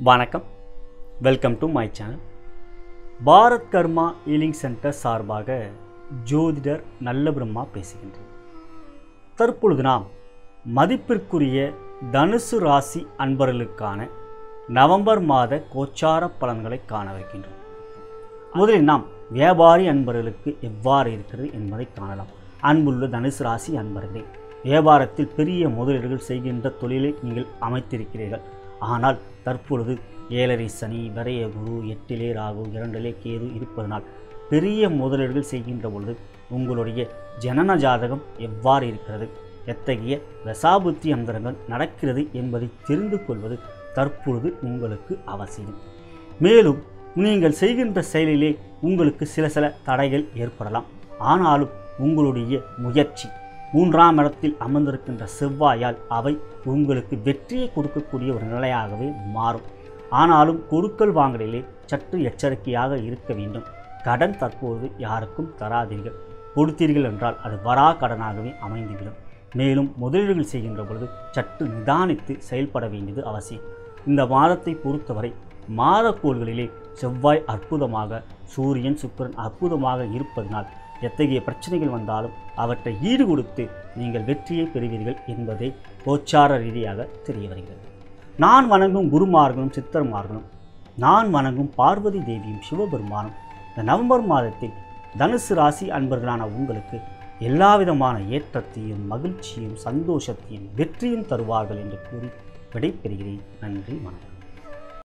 வணக்கம் welcome to my channel Bharat Karma healing centre சார்பாக ஜோதிடர் நல்ல பிரம்மா பேசுகின்றேன் தற்பொழுது நாம் மதிப்பிற்குரிய தனுசு ராசி அன்பர்களுக்கான நவம்பர் மாத கோச்சார பலன்களை காணவிருக்கின்றோம் முதலில் நாம் வியாபாரி அன்பர்களுக்கு எவ்வாறு இருக்கிறது என்பதை காணலாம் அன்புள்ள தனுசு ராசி அன்பர்களே வியாபாரத்தில் பெரிய முதலீடுகள் செய்கின்ற தொழிலை நீங்கள் அமைத்திருக்கிறீர்கள் ஆனால் தற்பொழுது ஏழரை சனி விரைய குரு எட்டிலே ராகு இரண்டிலே கேது இருப்பதனால் பெரிய முதலீடுகள் செய்கின்ற பொழுது உங்களுடைய ஜனன ஜாதகம் எவ்வாறு இருக்கிறது எத்தகைய தசாபுத்தி அந்தரங்கள் நடக்கிறது என்பதை தெரிந்து கொள்வது தற்பொழுது உங்களுக்கு அவசியம் மேலும் நீங்கள் செய்கின்ற செயலிலே உங்களுக்கு சில சில தடைகள் ஏற்படலாம் ஆனாலும் உங்களுடைய முயற்சி மூன்றாம் இடத்தில் அமர்ந்திருக்கின்ற செவ்வாயால் அவை உங்களுக்கு வெற்றியை கொடுக்கக்கூடிய ஒரு நிலையாகவே மாறும் ஆனாலும் கொடுக்கல் வாங்கலிலே சற்று எச்சரிக்கையாக இருக்க வேண்டும் கடன் தற்போது யாருக்கும் தராதீர்கள் கொடுத்தீர்கள் என்றால் அது வரா கடனாகவே அமைந்துவிடும் மேலும் முதலீடுகள் செய்கின்ற பொழுது சற்று நிதானித்து செயல்பட வேண்டியது அவசியம் இந்த மாதத்தை பொறுத்தவரை மாதக்கோள்களிலே செவ்வாய் அற்புதமாக சூரியன் சுக்கிரன் அற்புதமாக இருப்பதனால் எத்தகைய பிரச்சனைகள் வந்தாலும் அவற்றை ஈடு கொடுத்து நீங்கள் வெற்றியை பெறுவீர்கள் என்பதை கோச்சார ரீதியாக தெரிய வருகிறது நான் வணங்கும் குருமார்களும் சித்தர்மார்களும் நான் வணங்கும் பார்வதி தேவியும் சிவபெருமானும் இந்த நவம்பர் மாதத்தில் தனுசு ராசி அன்பர்களான உங்களுக்கு எல்லாவிதமான ஏற்றத்தையும் மகிழ்ச்சியும் சந்தோஷத்தையும் வெற்றியும் தருவார்கள் என்று கூறி விடைபெறுகிறேன் நன்றி வணக்கம்